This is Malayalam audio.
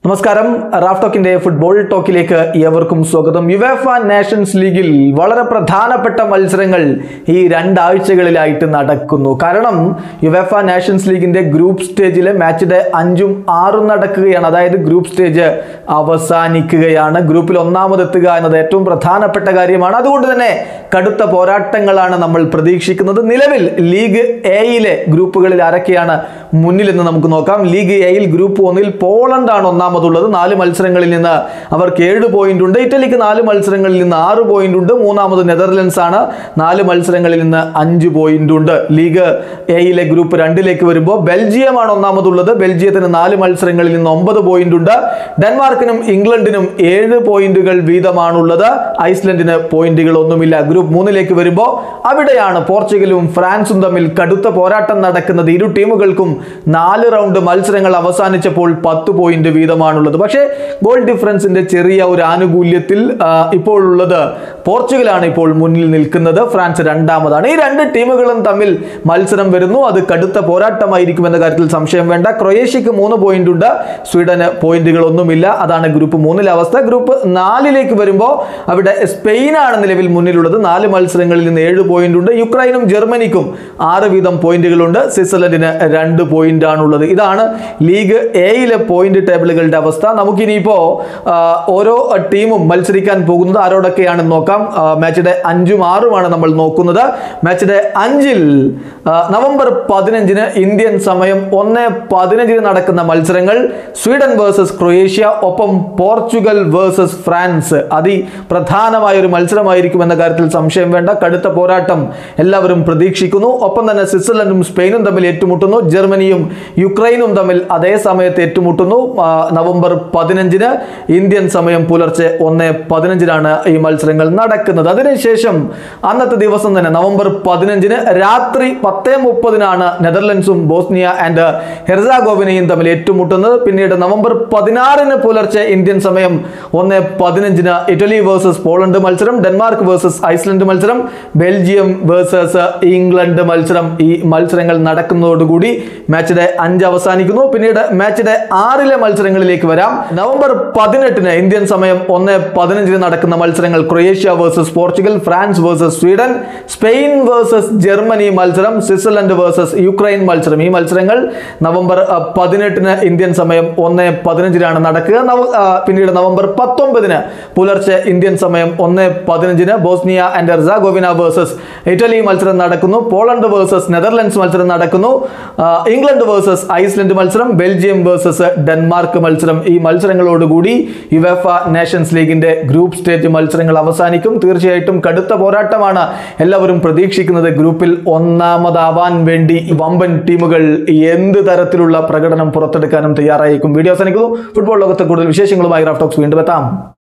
നമസ്കാരം റാഫ് ടോക്കിന്റെ ഫുട്ബോൾ ടോക്കിലേക്ക് ഏവർക്കും സ്വാഗതം യുവേഫ നാഷൻസ് ലീഗിൽ വളരെ പ്രധാനപ്പെട്ട മത്സരങ്ങൾ ഈ രണ്ടാഴ്ചകളിലായിട്ട് നടക്കുന്നു കാരണം യുവേഫ നാഷൻസ് ലീഗിന്റെ ഗ്രൂപ്പ് സ്റ്റേജിലെ മാച്ച് ഡേ അഞ്ചും ആറും നടക്കുകയാണ് അതായത് ഗ്രൂപ്പ് സ്റ്റേജ് അവസാനിക്കുകയാണ് ഗ്രൂപ്പിൽ ഒന്നാമതെത്തുക എന്നത് ഏറ്റവും പ്രധാനപ്പെട്ട കാര്യമാണ് അതുകൊണ്ട് തന്നെ കടുത്ത പോരാട്ടങ്ങളാണ് നമ്മൾ പ്രതീക്ഷിക്കുന്നത് നിലവിൽ ലീഗ് എയിലെ ഗ്രൂപ്പുകളിൽ ആരൊക്കെയാണ് മുന്നിലെന്ന് നമുക്ക് നോക്കാം ലീഗ് എയിൽ ഗ്രൂപ്പ് ഒന്നിൽ പോളണ്ട് ആണ് ഒന്നാമതുള്ളത് നാല് മത്സരങ്ങളിൽ നിന്ന് അവർക്ക് ഏഴ് പോയിന്റ് ഉണ്ട് ഇറ്റലിക്ക് നാല് മത്സരങ്ങളിൽ നിന്ന് ആറ് പോയിന്റ് ഉണ്ട് മൂന്നാമത് നെതർലൻഡ്സ് ആണ് നാല് മത്സരങ്ങളിൽ നിന്ന് അഞ്ച് പോയിന്റ് ഉണ്ട് ലീഗ് എയിലെ ഗ്രൂപ്പ് രണ്ടിലേക്ക് വരുമ്പോൾ ബെൽജിയമാണ് ഒന്നാമതുള്ളത് ബെൽജിയത്തിന് നാല് മത്സരങ്ങളിൽ നിന്ന് ഒമ്പത് പോയിന്റ് ഉണ്ട് ഡെൻമാർക്കിനും ഇംഗ്ലണ്ടിനും ഏഴ് പോയിന്റുകൾ വീതമാണുള്ളത് ഐസ്ലൻഡിന് പോയിന്റുകൾ ഒന്നുമില്ല ഗ്രൂപ്പ് മൂന്നിലേക്ക് വരുമ്പോൾ അവിടെയാണ് പോർച്ചുഗലും ഫ്രാൻസും തമ്മിൽ കടുത്ത പോരാട്ടം നടക്കുന്നത് ഇരു ടീമുകൾക്കും നാല് റൗണ്ട് മത്സരങ്ങൾ അവസാനിച്ചപ്പോൾ പത്ത് പോയിന്റ് വീതമാണുള്ളത് പക്ഷേ ഗോൾ ഡിഫറൻസിന്റെ ചെറിയ ഒരു ആനുകൂല്യത്തിൽ ആ, ഇപ്പോൾ ഉള്ളത് പോർച്ചുഗലാണ് ഇപ്പോൾ മുന്നിൽ നിൽക്കുന്നത് ഫ്രാൻസ് രണ്ടാമതാണ് ഈ രണ്ട് ടീമുകളും തമ്മിൽ മത്സരം വരുന്നു അത് കടുത്ത പോരാട്ടമായിരിക്കും എന്ന കാര്യത്തിൽ സംശയം വേണ്ട ക്രൊയേഷ്യക്ക് മൂന്ന് പോയിന്റ് ഉണ്ട് സ്വീഡന് പോയിന്റുകൾ ഒന്നുമില്ല അതാണ് ഗ്രൂപ്പ് മൂന്നിലെ അവസ്ഥ ഗ്രൂപ്പ് നാലിലേക്ക് വരുമ്പോൾ അവിടെ സ്പെയിനാണ് നിലവിൽ മുന്നിലുള്ളത് നാല് മത്സരങ്ങളിൽ നിന്ന് ഏഴ് പോയിന്റ് ഉണ്ട് യുക്രൈനും ജർമ്മനിക്കും ആറ് വീതം പോയിന്റുകളുണ്ട് സ്വിറ്റ്സർലൻഡിന് രണ്ട് പോയിന്റ് ആണുള്ളത് ഇതാണ് ലീഗ് എയിലെ പോയിന്റ് ടേബിളുകളുടെ അവസ്ഥ നമുക്കിനിയിപ്പോ ആ, ഓരോ ടീമും മത്സരിക്കാൻ പോകുന്നത് ആരോടൊക്കെയാണെന്ന് നോക്കാം മാച്ച് ഡേ അഞ്ചും ആറുമാണ് നമ്മൾ നോക്കുന്നത് മാച്ച് ഡേ അഞ്ചിൽ ആ, നവംബർ പതിനഞ്ചിന് ഇന്ത്യൻ സമയം ഒന്ന് പതിനഞ്ചിന് നടക്കുന്ന മത്സരങ്ങൾ സ്വീഡൻ വേഴ്സസ് ക്രൊയേഷ്യ ഒപ്പം പോർച്ചുഗൽ വേഴ്സസ് ഫ്രാൻസ് അതി പ്രധാനമായ ഒരു മത്സരമായിരിക്കും എന്ന കാര്യത്തിൽ സംശയം വേണ്ട കടുത്ത പോരാട്ടം എല്ലാവരും പ്രതീക്ഷിക്കുന്നു ഒപ്പം തന്നെ സ്വിറ്റ്സർലൻഡും സ്പെയിനും തമ്മിൽ ഏറ്റുമുട്ടുന്നു ജർമ്മനിയും യുക്രൈനും തമ്മിൽ അതേ സമയത്ത് ഏറ്റുമുട്ടുന്നു ആ, നവംബർ പതിനഞ്ചിന് ഇന്ത്യൻ സമയം പുലർച്ചെ ഒന്ന് പതിനഞ്ചിനാണ് ഈ മത്സരങ്ങൾ നടക്കുന്നത് അതിനുശേഷം അന്നത്തെ ദിവസം തന്നെ നവംബർ പതിനഞ്ചിന് രാത്രി പത്തേ മുപ്പതിനാണ് നെതർലൻഡ്സും ബോസ്നിയ ആൻഡ് ഹെർസാഗോവിനയും തമ്മിൽ ഏറ്റുമുട്ടുന്നത് പിന്നീട് നവംബർ പതിനാറിന് പുലർച്ചെ ഇന്ത്യൻ സമയം ഒന്ന് പതിനഞ്ചിന് ഇറ്റലി വേഴ്സസ് പോളണ്ട് മത്സരം ഡെൻമാർക്ക് വേഴ്സസ് ഐസ്ലൻഡ് മത്സരം ബെൽജിയം വേഴ്സസ് ഇംഗ്ലണ്ട് മത്സരം ഈ മത്സരങ്ങൾ നടക്കുന്നതോടുകൂടി മാച്ച് ഡേ അഞ്ച് അവസാനിക്കുന്നു പിന്നീട് മാച്ച് ഡേ ആറിലെ മത്സരങ്ങളിലേക്ക് വരാം നവംബർ പതിനെട്ടിന് ഇന്ത്യൻ സമയം ഒന്ന് പതിനഞ്ചിന് നടക്കുന്ന മത്സരങ്ങൾ Croatia versus Portugal France versus Sweden Spain versus Germany മത്സരം സ്വിറ്റ്സർലൻഡ് വേഴ്സസ് യുക്രൈൻ മത്സരം ഈ മത്സരങ്ങൾ നവംബർ അഹ്, പതിനെട്ടിന് ഇന്ത്യൻ സമയം ഒന്ന് പതിനഞ്ചിനാണ് നടക്കുക നവ- ആ, പിന്നീട് നവംബർ പത്തൊമ്പതിന് പുലർച്ചെ ഇന്ത്യൻ സമയം ഒന്ന് പതിനഞ്ചിന് Bosnia and Herzegovina versus Italy മത്സരം നടക്കുന്നു പോളണ്ട് വേഴ്സസ് നെതർലൻഡ്സ് മത്സരം നടക്കുന്നു ആ, ഇംഗ്ലണ്ട് വേഴ്സസ് ഐസ്ലൻഡ് മത്സരം ബെൽജിയം വേഴ്സസ് ഡെൻമാർക്ക് മത്സരം ഈ മത്സരങ്ങളോടുകൂടി യുവേഫ നേഷൻസ് ലീഗിന്റെ ഗ്രൂപ്പ് സ്റ്റേജ് മത്സരങ്ങൾ അവസാനിക്കും തീർച്ചയായിട്ടും കടുത്ത പോരാട്ടമാണ് എല്ലാവരും പ്രതീക്ഷിക്കുന്നത് ഗ്രൂപ്പിൽ ഒന്നാമതാവാൻ വേണ്ടി ഈ വമ്പൻ ടീമുകൾ എന്ത് തരത്തിലുള്ള പ്രകടനം പുറത്തെടുക്കാനും തയ്യാറായിരിക്കും വീഡിയോ അവസാനിക്കുന്നു ഫുട്ബോൾ ലോകത്തെ കൂടുതൽ വിശേഷങ്ങളുമായി റാഫ്റ്റോക്സ് വീണ്ടും എത്താം